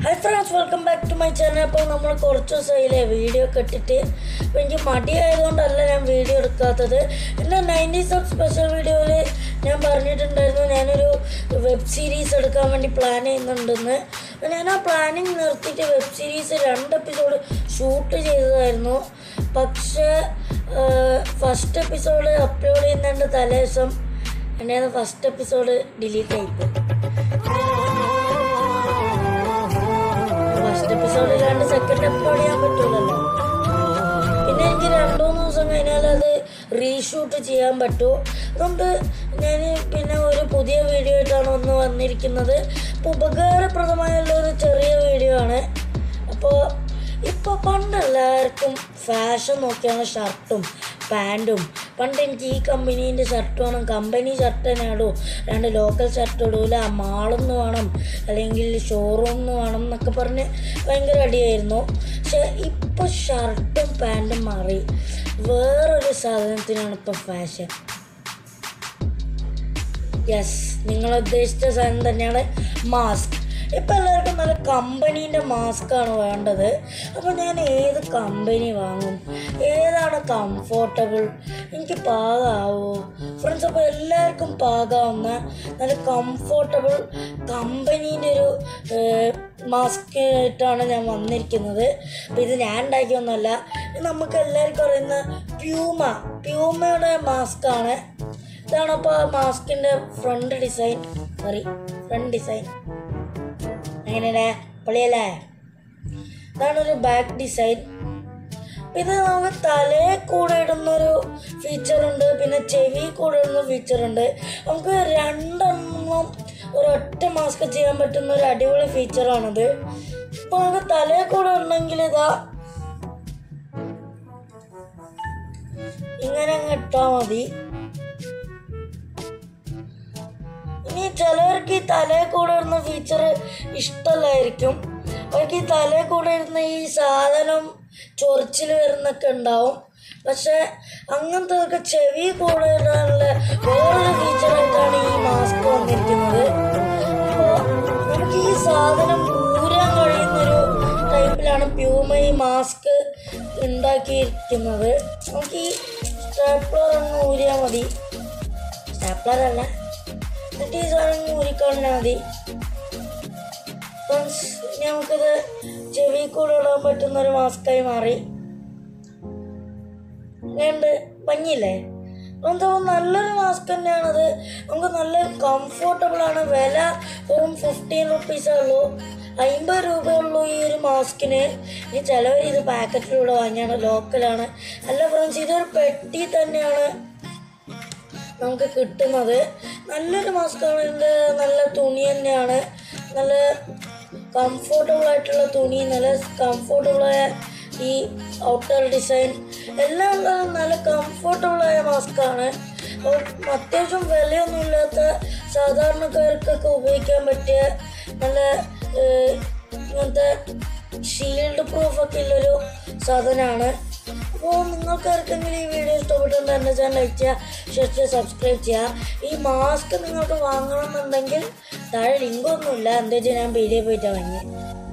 hi friends welcome back to my channel അപ്പോൾ നമ്മൾ കുറച്ച് ദിവസമായില്ലേ വീഡിയോ ഒക്കെ ഇട്ടിട്ട് അപ്പോൾ എനിക്ക് മടിയായതുകൊണ്ടല്ല ഞാൻ വീഡിയോ എടുക്കാത്തത് എൻ്റെ നയൻറ്റി സബ് സ്പെഷ്യൽ വീഡിയോയിൽ ഞാൻ പറഞ്ഞിട്ടുണ്ടായിരുന്നു ഞാനൊരു വെബ് സീരീസ് എടുക്കാൻ വേണ്ടി പ്ലാൻ ചെയ്യുന്നുണ്ടെന്ന് അപ്പോൾ ഞാൻ ആ പ്ലാനിങ് നിർത്തിയിട്ട് വെബ് സീരീസ് രണ്ട് എപ്പിസോഡ് ഷൂട്ട് ചെയ്തതായിരുന്നു പക്ഷേ ഫസ്റ്റ് എപ്പിസോഡ് അപ്ലോഡ് ചെയ്യുന്നതിൻ്റെ തലേദിവസം എൻ്റെ ഫസ്റ്റ് എപ്പിസോഡ് ഡിലീറ്റ് ആയിപ്പോയി ഫസ്റ്റ് എപ്പിസോഡ് ഇല്ലാണ്ട് സെക്കൻഡ് അപ്ലോഡ് ചെയ്യാൻ പറ്റൂലല്ലോ പിന്നെ എനിക്ക് രണ്ടു മൂന്ന് ദിവസം കഴിഞ്ഞാൽ അത് റീഷൂട്ട് ചെയ്യാൻ പറ്റും അതുകൊണ്ട് ഞാൻ പിന്നെ ഒരു പുതിയ വീഡിയോ ആയിട്ടാണ് ഒന്ന് വന്നിരിക്കുന്നത് അപ്പോൾ ഉപകാരപ്രദമായുള്ള ഒരു ചെറിയ വീഡിയോ ആണ് അപ്പോൾ ഇപ്പോൾ പണ്ട് എല്ലാവർക്കും ഫാഷൻ നോക്കിയാണ് ഷർട്ടും പാൻറ്റും പണ്ട് എനിക്ക് ഈ കമ്പനീൻ്റെ ഷർട്ട് വേണം കമ്പനി ഷർട്ട് തന്നെ ഇടും രണ്ട് ലോക്കൽ ഷർട്ട് ഇടൂല മാളിൽ നിന്ന് വേണം അല്ലെങ്കിൽ ഷോറൂമിൽ നിന്ന് വേണം എന്നൊക്കെ പറഞ്ഞ് ഭയങ്കര അടിയായിരുന്നു പക്ഷെ ഇപ്പോൾ ഷർട്ടും പാൻറ്റും മാറി വേറൊരു സാധനത്തിനാണ് ഇപ്പോൾ ഫാഷൻ യെസ് നിങ്ങൾ ഉദ്ദേശിച്ച സാധനം തന്നെയാണ് മാസ്ക് ഇപ്പം എല്ലാവർക്കും നല്ല കമ്പനീൻ്റെ മാസ്കാണ് വേണ്ടത് അപ്പോൾ ഞാൻ ഏത് കമ്പനി വാങ്ങും ഏതാണ് കംഫോർട്ടബിൾ എനിക്ക് പാകാവോ ഫ്രണ്ട്സ് അപ്പോൾ എല്ലാവർക്കും പാകാവുന്ന നല്ല കംഫോർട്ടബിൾ കമ്പനീൻ്റെ ഒരു മാസ്ക് ആയിട്ടാണ് ഞാൻ വന്നിരിക്കുന്നത് അപ്പോൾ ഇത് ഞാൻ ഉണ്ടാക്കിയൊന്നുമല്ല ഇത് നമുക്ക് എല്ലാവർക്കും അറിയുന്ന പ്യൂമ പ്യൂമയുടെ മാസ്കാണ് ഇതാണ് അപ്പോൾ ആ മാസ്കിൻ്റെ front design sorry front design എങ്ങനെയാണ് പൊളിയല്ലേ ഇതാണ് ഒരു ബാക്ക് ഡിസൈൻ ഇത് നമുക്ക് തലയെ കൂടെ ഇടുന്നൊരു ഫീച്ചറുണ്ട് പിന്നെ ചെവി കൂടെ ഇടുന്ന ഫീച്ചറുണ്ട് നമുക്ക് രണ്ടെണ്ണം ഒരൊറ്റ മാസ്ക് ചെയ്യാൻ പറ്റുന്ന ഒരു അടിപൊളി ഫീച്ചറാണിത് ഇപ്പൊ നമുക്ക് തലയെ കൂടെ ഉണ്ടെങ്കിൽ ഇതാ ഇങ്ങനെ അങ്ങ് ഇട്ടാൽ മതി ഇനി ചിലവർക്ക് ഈ തലയിൽ കൂടെ ഇടുന്ന ഫീച്ചർ ഇഷ്ടമല്ലായിരിക്കും അവർക്ക് ഈ തലയിൽ കൂടെ ഇടുന്ന ഈ സാധനം ചൊറിച്ചിൽ വരുന്നൊക്കെ ഉണ്ടാവും പക്ഷെ അങ്ങനത്തെ ചെവി കൂടെ ഇടാനുള്ള വേറൊരു ഫീച്ചറായിട്ടാണ് ഈ മാസ്ക് വന്നിരിക്കുന്നത് അപ്പോൾ നമുക്ക് ഈ സാധനം ഊരാൻ കഴിയുന്നൊരു ടൈപ്പിലാണ് പ്യൂമ ഈ മാസ്ക് ഉണ്ടാക്കിയിരിക്കുന്നത് നമുക്ക് ഈ സ്റ്റാപ്ലർ അങ്ങ് ഊരിയാൽ മതി സ്റ്റാപ്ലർ അല്ല എന്നിട്ട് ഈ സാധനം ഊരിക്കളഞ്ഞാൽ മതി ഫ്രണ്ട്സ് ഇനി നമുക്കിത് ചെവി കൂടെ ഇടാൻ പറ്റുന്ന ഒരു മാസ്കായി മാറി ഇങ്ങനെയുണ്ട് ഭംഗിയില്ലേ എന്തോ നല്ലൊരു മാസ്ക് തന്നെയാണത് നമുക്ക് നല്ല കംഫോർട്ടബിൾ ആണ് വില വെറും ഫിഫ്റ്റീൻ റുപ്പീസേ ഉള്ളൂ അമ്പത് രൂപയുള്ളൂ ഈ ഒരു മാസ്കിന് ഇനി ചിലവർ ഇത് പാക്കറ്റിലൂടെ വാങ്ങിയാണ് ലോക്കലാണ് അല്ല ഫ്രണ്ട്സ് ഇതൊരു പെട്ടി തന്നെയാണ് നമുക്ക് കിട്ടുന്നത് നല്ലൊരു മാസ്കാണ് ഇതിൻ്റെ നല്ല തുണി തന്നെയാണ് നല്ല കംഫോർട്ടബിൾ ആയിട്ടുള്ള തുണി നല്ല കംഫോർട്ടബിളായ ഈ ഔട്ടർ ഡിസൈൻ എല്ലാം ഉള്ള നല്ല കംഫോർട്ടബിളായ മാസ്കാണ് അപ്പോൾ അത്യാവശ്യം വിലയൊന്നുമില്ലാത്ത സാധാരണക്കാർക്കൊക്കെ ഉപയോഗിക്കാൻ പറ്റിയ നല്ല ഏഹ്, ഇങ്ങനത്തെ ഷീൽഡ് പ്രൂഫൊക്കെ ഉള്ളൊരു സാധനമാണ് അപ്പോൾ നിങ്ങൾക്ക് ആർക്കെങ്കിലും ഈ വീഡിയോ ഇഷ്ടപ്പെട്ടുണ്ടെങ്കിൽ എൻ്റെ ചാനൽ ലൈക്ക് ചെയ്യുക ഷെയർ ചെയ്യുക സബ്സ്ക്രൈബ് ചെയ്യുക ഈ മാസ്ക് നിങ്ങൾക്ക് വാങ്ങണമെന്നുണ്ടെങ്കിൽ താഴെ ലിങ്ക് ഒന്നുമില്ല എന്താ വെച്ചാൽ ഞാൻ പീഡിയ പോയിട്ടാണ് വാങ്ങിയത്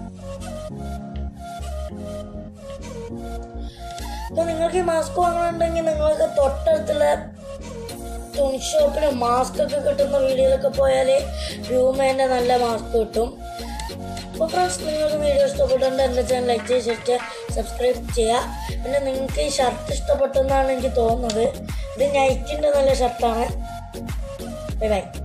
അപ്പോൾ നിങ്ങൾക്ക് ഈ മാസ്ക് വാങ്ങണമെന്നുണ്ടെങ്കിൽ നിങ്ങൾക്ക് തൊട്ടടുത്തുള്ള തുണി ഷോപ്പിൽ മാസ്ക് ഒക്കെ കിട്ടുന്ന വീഡിയോയിലൊക്കെ പോയാൽ ഹ്യൂമേൻ്റെ നല്ല മാസ്ക് കിട്ടും അപ്പോൾ ഫ്രണ്ട്സ് നിങ്ങൾക്ക് വീഡിയോ ഇഷ്ടപ്പെട്ടുകൊണ്ട് എൻ്റെ ചാനൽ ലൈക്ക് ചെയ്യുക ഷെയർ ചെയ്യുക സബ്സ്ക്രൈബ് ചെയ്യുക പിന്നെ നിങ്ങൾക്ക് ഈ ഷർട്ട് ഇഷ്ടപ്പെട്ടെന്നാണ് എനിക്ക് തോന്നുന്നത് ഇത് നൈറ്റിൻ്റെ നല്ല ഷർട്ടാണ് ബൈ ബൈ